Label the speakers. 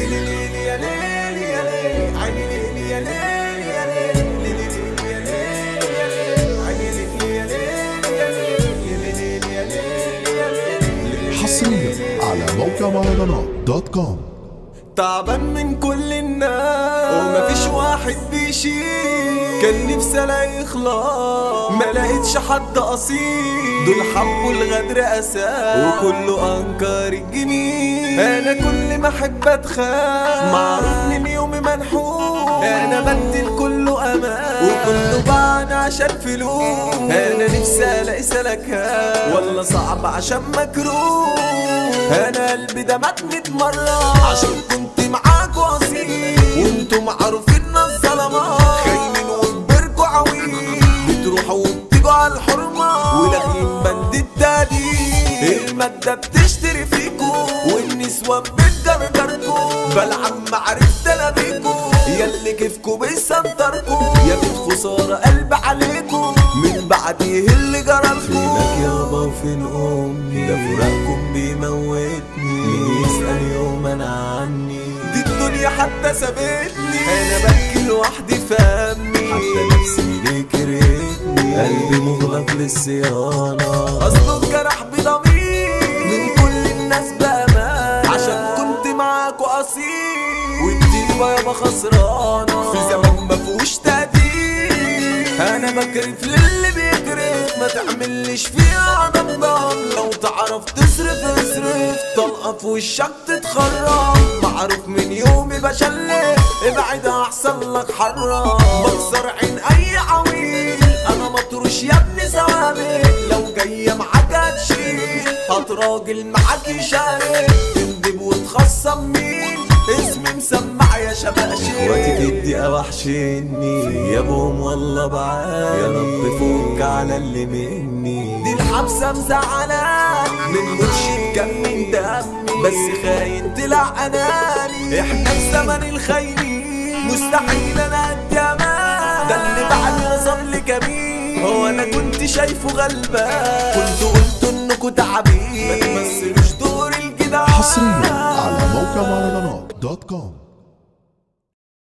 Speaker 1: ليلي ليلي يا ليلي يا ليلي عيني ليلي يا ليلي يا ليلي ليلي ليلي يا ليلي يا ليلي عيني ليلي يا ليلي يا ليلي ليلي ليلي يا ليلي يا ليلي
Speaker 2: حصريا على موقع مهرجانات دوت كوم
Speaker 1: تعبان من كل الناس ومفيش واحد بيشيل كان نفسي الاقي خلاص ما لقيتش حد اصيل دول حبوا الغدر اساس وكله انكر الجميل انا كل ما احب اتخاف معروف من يومي منحوس انا بدل كله امان وكله بعد عشان فلوس انا نفسي الاقي سلكات ولا صعب عشان مكروه انا قلبي ده مات ميت مرة عشان كنت معاكوا اصيل وانتوا معروفين ناس ظلمات خاينين وكبركوا عويل بتروحوا وبتيجوا على الحرمة ولاغيين بند التهديد المادة بتشتري فيكوا والنسوان بتجرجركوا بلعب معرفت انا بيكوا ياللي كيفكوا بيسنطركوا يا بيت خسارة قلب عليكوا من بعد اللي جرالكوا فينك يابا وفين امي ده فراقكم بيموتني مين يسأل يوما عني دي الدنيا حتى سابتني انا ببكي لوحدي في همي حتى نفسي ليه كرهتني قلبي مغلق للصيانة اصله اتجرح بضمير من كل الناس بامان عشان كنت معاكوا اصيل والديبة يابا خسرانة في زمان مفهوش تقدير انا بكرف للي بيكرف ما تعملش فيها ضمضم لو تعرف تصرف اصرف طلقة في وشك تتخرم معروف من يومي بشلف ابعد احسن لك حرام بكسر عين اي عويل انا مطروش يا ابني ثوابت لو جاية معاك هتشيل هتراجل معاك يشارك تندب وتخصم مين اسمي مسمع يا شباشي اخواتي في الدقيقة وحشني في ابوهم والله بعاني يا رب فك على اللي مني دي الحبسة مزعلاني من مرشد كان من دمي بس خاين طلع اناني احنا في زمن الخاينين مستحيل انا ادي امان ده اللي بعد نظر لي جميل هو انا كنت شايفه غلبان